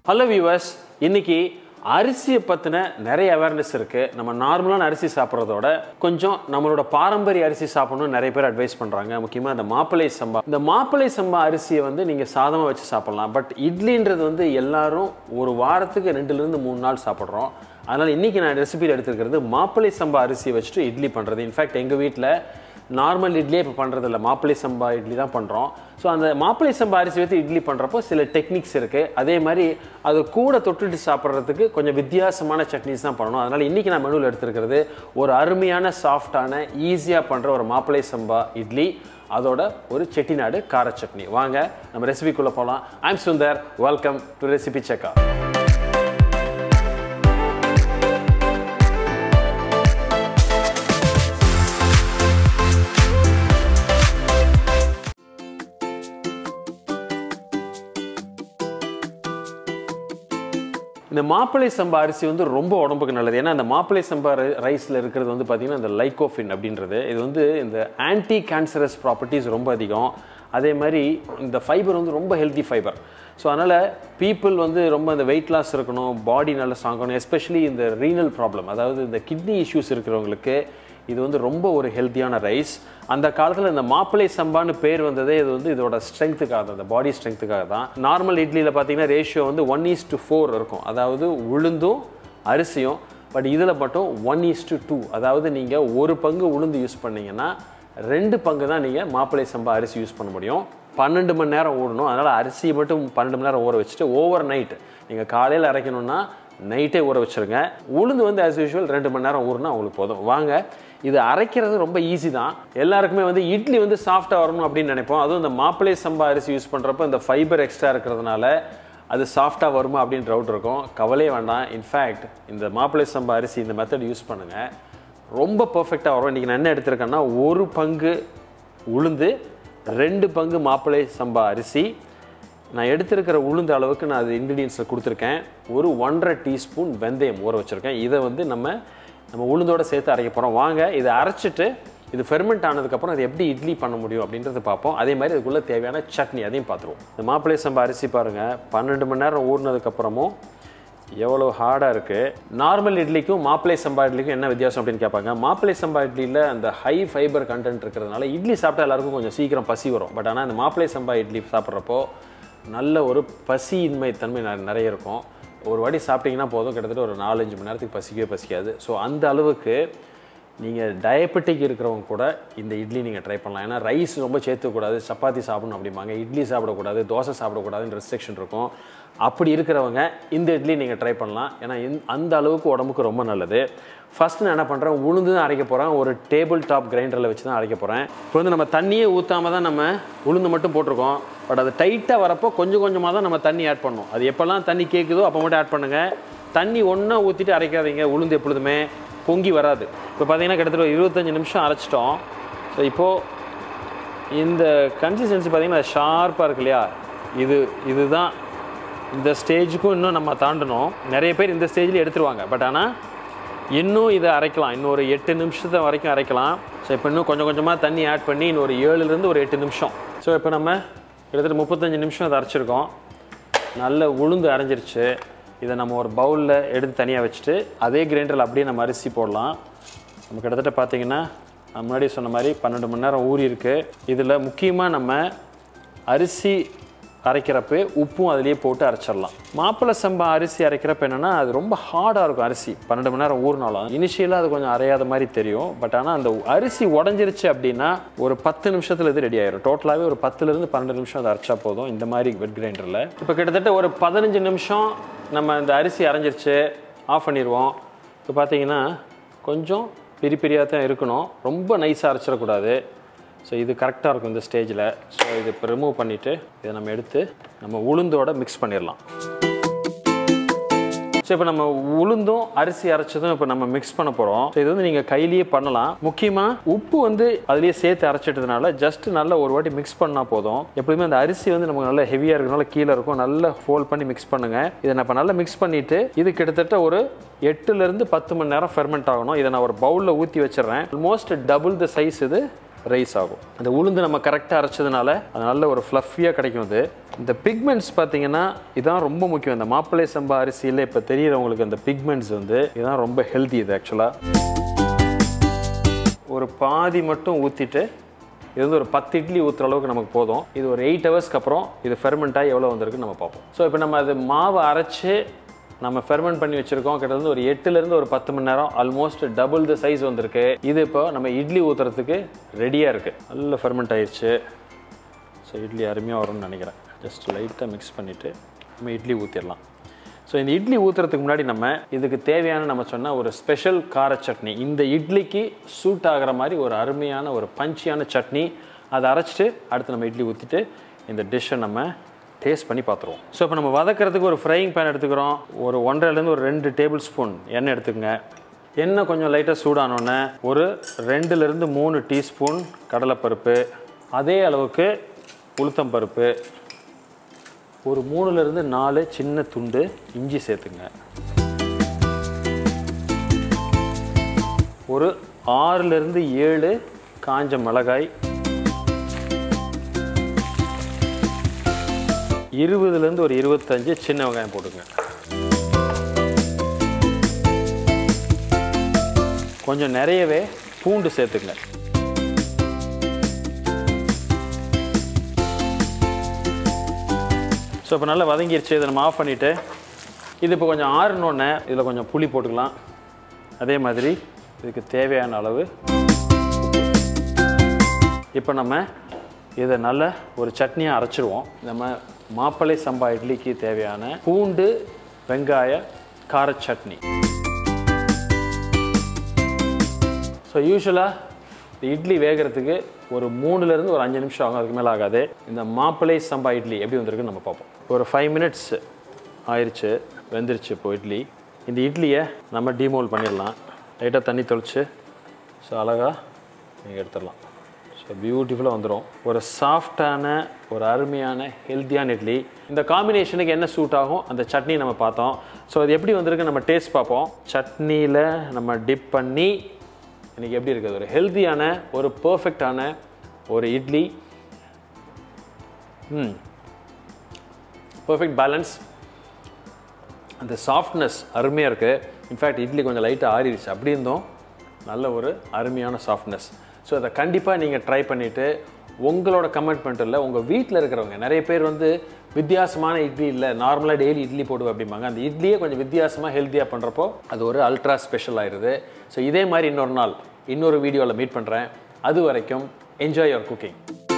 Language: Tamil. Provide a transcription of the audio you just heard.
ஹலோ வியூவர்ஸ் இன்னைக்கு அரிசியை பற்றின நிறைய அவேர்னஸ் இருக்குது நம்ம நார்மலான அரிசி சாப்பிட்றதோட கொஞ்சம் நம்மளோட பாரம்பரிய அரிசி சாப்பிடணும்னு நிறைய பேர் அட்வைஸ் பண்ணுறாங்க முக்கியமாக இந்த மாப்பிளை சம்பா இந்த மாப்பிளை சம்பா அரிசியை வந்து நீங்கள் சாதமாக வச்சு சாப்பிட்லாம் பட் இட்லின்றது வந்து எல்லாரும் ஒரு வாரத்துக்கு ரெண்டுலேருந்து மூணு நாள் சாப்பிட்றோம் அதனால் இன்றைக்கி நான் ரெசிபியில் எடுத்துருக்கிறது மாப்பிளை சம்பா அரிசியை வச்சுட்டு இட்லி பண்ணுறது இன்ஃபேக்ட் எங்கள் வீட்டில் நார்மல் இட்லியே இப்போ பண்ணுறது இல்லை மாப்பிளை சம்பா இட்லி தான் பண்ணுறோம் ஸோ அந்த மாப்பிளை சம்பா அரிசி வச்சு இட்லி பண்ணுறப்போ சில டெக்னிக்ஸ் இருக்குது அதே மாதிரி அது கூட தொட்டுட்டு சாப்பிட்றதுக்கு கொஞ்சம் வித்தியாசமான சட்னிஸ் தான் பண்ணணும் அதனால் இன்றைக்கி நான் மெனுவில் எடுத்துருக்கிறது ஒரு அருமையான சாஃப்டான ஈஸியாக பண்ணுற ஒரு மாப்பிளை சம்பா இட்லி அதோட ஒரு செட்டிநாடு கார சட்னி வாங்க நம்ம ரெசிபிக்குள்ளே போகலாம் I'm Sundar welcome to recipe செக்கா இந்த மாப்பிளை சம்பா அரிசி வந்து ரொம்ப உடம்புக்கு நல்லது ஏன்னா அந்த மாப்பிளை சம்பா ரைஸில் இருக்கிறது வந்து பார்த்திங்கன்னா இந்த லைகோஃபின் அப்படின்றது இது வந்து இந்த ஆன்டி கேன்சரஸ் ப்ராப்பர்ட்டிஸ் ரொம்ப அதிகம் அதே மாதிரி இந்த ஃபைபர் வந்து ரொம்ப ஹெல்த்தி ஃபைபர் ஸோ அதனால் பீப்புள் வந்து ரொம்ப இந்த வெயிட் லாஸ் இருக்கணும் பாடி நல்லா ஸ்ட்ராங் ஆகணும் எஸ்பெஷலி இந்த ரீனல் ப்ராப்ளம் அதாவது இந்த கிட்னி இஷ்யூஸ் இருக்கிறவங்களுக்கு இது வந்து ரொம்ப ஒரு ஹெல்த்தியான ரைஸ் அந்த காலத்தில் இந்த மாப்பிளை சம்பான்னு பேர் வந்ததே இது வந்து இதோட ஸ்ட்ரென்த்துக்காக தான் இந்த பாடி ஸ்ட்ரென்த்துக்காக தான் நார்மல் இட்லியில் பார்த்தீங்கன்னா ரேஷியோ வந்து ஒன் ஈஸ் டு ஃபோர் இருக்கும் அதாவது உளுந்தும் அரிசியும் பட் இதில் மட்டும் ஒன் ஈஸ் டு டூ அதாவது நீங்கள் ஒரு பங்கு உளுந்து யூஸ் பண்ணீங்கன்னா ரெண்டு பங்கு தான் நீங்கள் மாப்பிளை சம்பா அரிசி யூஸ் பண்ண முடியும் பன்னெண்டு மணி நேரம் ஊறணும் அதனால் அரிசியை மட்டும் பன்னெண்டு மணி நேரம் ஊற வச்சுட்டு ஓவர் நைட் நீங்கள் காலையில் அரைக்கணும்னா நைட்டே ஊற வச்சுருங்க உளுந்து வந்து ஆஸ் யூஷுவல் ரெண்டு மணி நேரம் ஊறுனா உங்களுக்கு போதும் வாங்க இது அரைக்கிறது ரொம்ப ஈஸி தான் எல்லாருக்குமே வந்து இட்லி வந்து சாஃப்டாக வரணும் அப்படின்னு நினைப்போம் அதுவும் இந்த மாப்பிளை சம்பா அரிசி யூஸ் பண்ணுறப்ப இந்த ஃபைபர் எக்ஸ்ட்ரா இருக்கிறதுனால அது சாஃப்டாக வருமா அப்படின்னு டவுட் இருக்கும் கவலையே வேண்டாம் இன்ஃபேக்ட் இந்த மாப்பிளை சம்பா அரிசி இந்த மெத்தட் யூஸ் பண்ணுங்கள் ரொம்ப பர்ஃபெக்டாக வரும் இன்றைக்கி நான் என்ன எடுத்திருக்கேன்னா ஒரு பங்கு உளுந்து ரெண்டு பங்கு மாப்பிளை சம்பா அரிசி நான் எடுத்திருக்கிற உளுந்த அளவுக்கு நான் அது இன்க்ரீடியன்ஸில் கொடுத்துருக்கேன் ஒரு ஒன்றரை டீஸ்பூன் வெந்தயம் ஊற வச்சுருக்கேன் இதை வந்து நம்ம நம்ம உளுந்தோட சேர்த்து அரைக்க போகிறோம் வாங்க இதை அரைச்சிட்டு இது ஃபெர்மெண்ட் ஆனதுக்கப்புறம் அது எப்படி இட்லி பண்ண முடியும் அப்படின்றத பார்ப்போம் அதே மாதிரி அதுக்குள்ளே தேவையான சட்னி அதையும் பார்த்துருவோம் இந்த மாப்பிளை சம்பா அரிசி பாருங்கள் பன்னெண்டு மணி நேரம் ஊறினதுக்கப்புறமும் எவ்வளோ ஹார்டாக இருக்குது நார்மல் இட்லிக்கும் மாப்பிளை சம்பா இட்லிக்கும் என்ன வித்தியாசம் அப்படின்னு கேட்பாங்க மாப்பிளை சம்பா இட்லியில் அந்த ஹை ஃபைபர் கண்டென்ட் இருக்கிறதுனால இட்லி சாப்பிட்டா எல்லாருக்கும் கொஞ்சம் சீக்கிரம் பசி வரும் பட் ஆனால் இந்த மாப்பிளை சம்பா இட்லி சாப்பிட்றப்போ நல்ல ஒரு பசியின்மை தன்மை ந- நிறைய இருக்கும் ஒரு வாட்டி சாப்பிட்டீங்கன்னா போதும் கிட்டத்தட்ட ஒரு நாலஞ்சு மணி நேரத்துக்கு பசிக்கவே பசிக்காது ஸோ அந்த அளவுக்கு நீங்கள் டயபெட்டிக் இருக்கிறவங்க கூட இந்த இட்லி நீங்கள் ட்ரை பண்ணலாம் ஏன்னா ரைஸ் ரொம்ப சேர்த்துக்கூடாது சப்பாத்தி சாப்பிடணும் அப்படிம்பாங்க இட்லி சாப்பிடக்கூடாது தோசை சாப்பிடக்கூடாதுன்னு ரெஸ்ட்ரிக்ஷன் இருக்கும் அப்படி இருக்கிறவங்க இந்த இட்லி நீங்கள் ட்ரை பண்ணலாம் ஏன்னா இந்த- அந்த அளவுக்கு உடம்புக்கு ரொம்ப நல்லது ஃபஸ்ட் நான் என்ன பண்ணுறேன் உளுந்து தான் அரைக்க போகிறேன் ஒரு டேபிள் டாப் கிரைண்டரில் வச்சு தான் அரைக்க போகிறேன் இப்போ வந்து நம்ம தண்ணியே ஊற்றாம தான் நம்ம உளுந்து மட்டும் போட்டிருக்கோம் பட் அது டைட்டாக வரப்போ கொஞ்சம் கொஞ்சமாக தான் நம்ம தண்ணி ஆட் பண்ணணும் அது எப்போல்லாம் தண்ணி கேட்குதோ அப்போ மட்டும் ஆட் பண்ணுங்கள் தண்ணி ஒன்றா ஊற்றிட்டு அரைக்காதீங்க உளுந்து எப்பொழுதுமே பொங்கி வராது இப்போ பார்த்தீங்கன்னா கிட்டத்தட்ட ஒரு இருபத்தஞ்சி நிமிஷம் அரைச்சிட்டோம் ஸோ இப்போது இந்த கன்சிஸ்டன்சி பார்த்தீங்கன்னா ஷார்ப்பாக இருக்கு இல்லையா இது இதுதான் இந்த ஸ்டேஜுக்கும் இன்னும் நம்ம தாண்டணும் நிறைய பேர் இந்த ஸ்டேஜில் எடுத்துருவாங்க பட் ஆனால் இன்னும் இதை அரைக்கலாம் இன்னும் ஒரு எட்டு நிமிஷத்தை வரைக்கும் அரைக்கலாம் ஸோ இப்போ இன்னும் கொஞ்சம் கொஞ்சமாக தண்ணி ஆட் பண்ணி இன்னும் ஒரு ஏழுலேருந்து ஒரு எட்டு நிமிஷம் ஸோ இப்போ நம்ம கிட்டத்தட்ட முப்பத்தஞ்சு நிமிஷம் அதை அரைச்சிருக்கோம் நல்ல உளுந்து அரைஞ்சிருச்சு இதை நம்ம ஒரு பவுலில் எடுத்து தனியாக வச்சுட்டு அதே கிரைண்டரில் அப்படியே நம்ம அரிசி போடலாம் நம்ம கிட்டத்தட்ட பார்த்தீங்கன்னா நான் முன்னாடி சொன்ன மாதிரி பன்னெண்டு மணி நேரம் ஊறி இருக்கு இதில் முக்கியமாக நம்ம அரிசி அரைக்கிறப்ப உப்பும் அதிலேயே போட்டு அரைச்சிடலாம் மாப்பிள்ளை சம்பா அரிசி அரைக்கிறப்ப என்னென்னா அது ரொம்ப ஹார்டாக இருக்கும் அரிசி பன்னெண்டு மணி நேரம் ஊறினாலும் இனிஷியலாக அது கொஞ்சம் அரையாத மாதிரி தெரியும் பட் ஆனால் அந்த அரிசி உடஞ்சிருச்சு அப்படின்னா ஒரு பத்து நிமிஷத்தில் இது ரெடி ஆயிரும் டோட்டலாகவே ஒரு பத்துலேருந்து பன்னெண்டு நிமிஷம் அதை அரைச்சா போதும் இந்த மாதிரி வெட் கிரைண்டரில் இப்போ கிட்டத்தட்ட ஒரு பதினஞ்சு நிமிஷம் நம்ம இந்த அரிசி அரைஞ்சிருச்சு ஆஃப் பண்ணிடுவோம் இப்போ பார்த்தீங்கன்னா கொஞ்சம் பெரிய பெரியாக தான் இருக்கணும் ரொம்ப நைஸாக அரைச்சிடக்கூடாது ஸோ இது கரெக்டாக இருக்கும் இந்த ஸ்டேஜில் ஸோ இது இப்போ ரிமூவ் பண்ணிவிட்டு இதை நம்ம எடுத்து நம்ம உளுந்தோட மிக்ஸ் பண்ணிடலாம் ஸோ இப்போ நம்ம உளுந்தும் அரிசி அரைச்சதும் இப்போ நம்ம மிக்ஸ் பண்ண போகிறோம் ஸோ இது வந்து நீங்கள் கையிலேயே பண்ணலாம் முக்கியமாக உப்பு வந்து அதுலேயே சேர்த்து அரைச்சிட்டதுனால ஜஸ்ட் நல்லா ஒரு வாட்டி மிக்ஸ் பண்ணால் போதும் எப்பவுமே அந்த அரிசி வந்து நமக்கு நல்லா ஹெவியாக இருக்கனால கீழே இருக்கும் நல்லா ஃபோல்ட் பண்ணி மிக்ஸ் பண்ணுங்கள் இதை நான் இப்போ நல்லா மிக்ஸ் பண்ணிவிட்டு இது கிட்டத்தட்ட ஒரு எட்டுலேருந்து பத்து மணி நேரம் ஃபெர்மெண்ட் ஆகணும் இதை நான் ஒரு பவுலில் ஊற்றி வச்சிடுறேன் ஆல்மோஸ்ட் டபுள் த சைஸ் இது ரைஸ் ஆகும் அந்த உளுந்து நம்ம கரெக்டாக அரைச்சதுனால அது நல்ல ஒரு ஃப்ளஃபியாக கிடைக்கும் அது இந்த பிக்மெண்ட்ஸ் பார்த்தீங்கன்னா இதான் ரொம்ப முக்கியம் இந்த மாப்பிள்ளை சம்பா அரிசியில் இப்போ தெரியிறவங்களுக்கு அந்த பிக்மெண்ட்ஸ் வந்து இதான் ரொம்ப ஹெல்தி இது ஆக்சுவலாக ஒரு பாதி மட்டும் ஊற்றிட்டு இது வந்து ஒரு பத்து இட்லி ஊற்றுற அளவுக்கு நமக்கு போதும் இது ஒரு எயிட் ஹவர்ஸ்க்கு அப்புறம் இது ஃபெர்மெண்ட் ஆகி எவ்வளோ வந்திருக்குன்னு நம்ம பார்ப்போம் ஸோ இப்போ நம்ம அது மாவை அரைச்சு நம்ம ஃபெர்மெண்ட் பண்ணி வச்சிருக்கோம் கிட்டத்தட்ட ஒரு எட்டுலேருந்து ஒரு பத்து மணி நேரம் ஆல்மோஸ்ட் டபுள் த சைஸ் வந்திருக்கு இது இப்போ நம்ம இட்லி ஊற்றுறதுக்கு ரெடியாக இருக்குது நல்ல ஃபெர்மெண்ட் ஆயிடுச்சு ஸோ இட்லி அருமையாக வரும்னு நினைக்கிறேன் ஜஸ்ட் லைட்டாக மிக்ஸ் பண்ணிவிட்டு நம்ம இட்லி ஊற்றிடலாம் ஸோ இந்த இட்லி ஊற்றுறதுக்கு முன்னாடி நம்ம இதுக்கு தேவையான நம்ம சொன்ன ஒரு ஸ்பெஷல் கார சட்னி இந்த இட்லிக்கு சூட் ஆகிற மாதிரி ஒரு அருமையான ஒரு பஞ்சியான சட்னி அதை அரைச்சிட்டு அடுத்து நம்ம இட்லி ஊற்றிட்டு இந்த டிஷ்ஷை நம்ம டேஸ்ட் பண்ணி பார்த்துருவோம் ஸோ இப்போ நம்ம வதக்கிறதுக்கு ஒரு ஃப்ரையிங் பேன் எடுத்துக்கிறோம் ஒரு ஒன்றரைலேருந்து ஒரு ரெண்டு டேபிள் ஸ்பூன் எண்ணெய் எடுத்துக்கங்க எண்ணெய் கொஞ்சம் லைட்டாக சூடானோடனே ஒரு ரெண்டுலேருந்து மூணு டீஸ்பூன் கடலைப்பருப்பு அதே அளவுக்கு உளுத்தம்பருப்பு ஒரு மூணுலேருந்து நாலு சின்ன துண்டு இஞ்சி சேர்த்துங்க ஒரு ஆறுலேருந்து ஏழு காஞ்ச மிளகாய் இருபதுலேருந்து ஒரு இருபத்தஞ்சு சின்ன வெங்காயம் போட்டுங்க கொஞ்சம் நிறையவே பூண்டு சேர்த்துங்க ஸோ இப்போ நல்லா வதங்கிருச்சு இதை நம்ம ஆஃப் பண்ணிவிட்டு இது இப்போ கொஞ்சம் ஆறுனோடனே இதில் கொஞ்சம் புளி போட்டுக்கலாம் அதே மாதிரி இதுக்கு தேவையான அளவு இப்போ நம்ம இதை நல்ல ஒரு சட்னியாக அரைச்சிருவோம் நம்ம மாப்பிள்ளை சம்பா இட்லிக்கு தேவையான பூண்டு வெங்காய கார சட்னி ஸோ யூஸ்வலாக இந்த இட்லி வேகிறதுக்கு ஒரு மூணுலேருந்து ஒரு அஞ்சு நிமிஷம் ஆகும் அதுக்கு மேலே ஆகாது இந்த மாப்பிள்ளை சம்பா இட்லி எப்படி வந்திருக்குன்னு நம்ம பார்ப்போம் ஒரு ஃபைவ் மினிட்ஸ் ஆயிடுச்சு வெந்துருச்சு இப்போ இட்லி இந்த இட்லியை நம்ம டீமோல் பண்ணிடலாம் லைட்டாக தண்ணி தெளிச்சு ஸோ அழகாக நீங்கள் எடுத்துடலாம் ஸோ பியூட்டிஃபுல்லாக வந்துடும் ஒரு சாஃப்டான ஒரு அருமையான ஹெல்த்தியான இட்லி இந்த காம்பினேஷனுக்கு என்ன சூட் ஆகும் அந்த சட்னி நம்ம பார்த்தோம் ஸோ அது எப்படி வந்திருக்கு நம்ம டேஸ்ட் பார்ப்போம் சட்னியில் நம்ம டிப் பண்ணி இன்றைக்கி எப்படி இருக்குது ஒரு ஹெல்த்தியான ஒரு பர்ஃபெக்டான ஒரு இட்லி ம் பர்ஃபெக்ட் பேலன்ஸ் அந்த சாஃப்ட்னஸ் அருமையாக இருக்குது இன்ஃபேக்ட் இட்லி கொஞ்சம் லைட்டாக ஆறிடுச்சு அப்படி இருந்தும் நல்ல ஒரு அருமையான சாஃப்ட்னஸ் ஸோ அதை கண்டிப்பாக நீங்கள் ட்ரை பண்ணிவிட்டு உங்களோட கமெண்ட்மெண்ட் இல்லை உங்கள் வீட்டில் இருக்கிறவங்க நிறைய பேர் வந்து வித்தியாசமான இட்லி இல்லை நார்மலாக டெய்லி இட்லி போடுவேன் அப்படிம்பாங்க அந்த இட்லியே கொஞ்சம் வித்தியாசமாக ஹெல்த்தியாக பண்ணுறப்போ அது ஒரு அல்ட்ரா ஸ்பெஷல் ஆயிடுது ஸோ இதே மாதிரி இன்னொரு நாள் இன்னொரு வீடியோவில் மீட் பண்ணுறேன் அது வரைக்கும் என்ஜாய் யுவர் குக்கிங்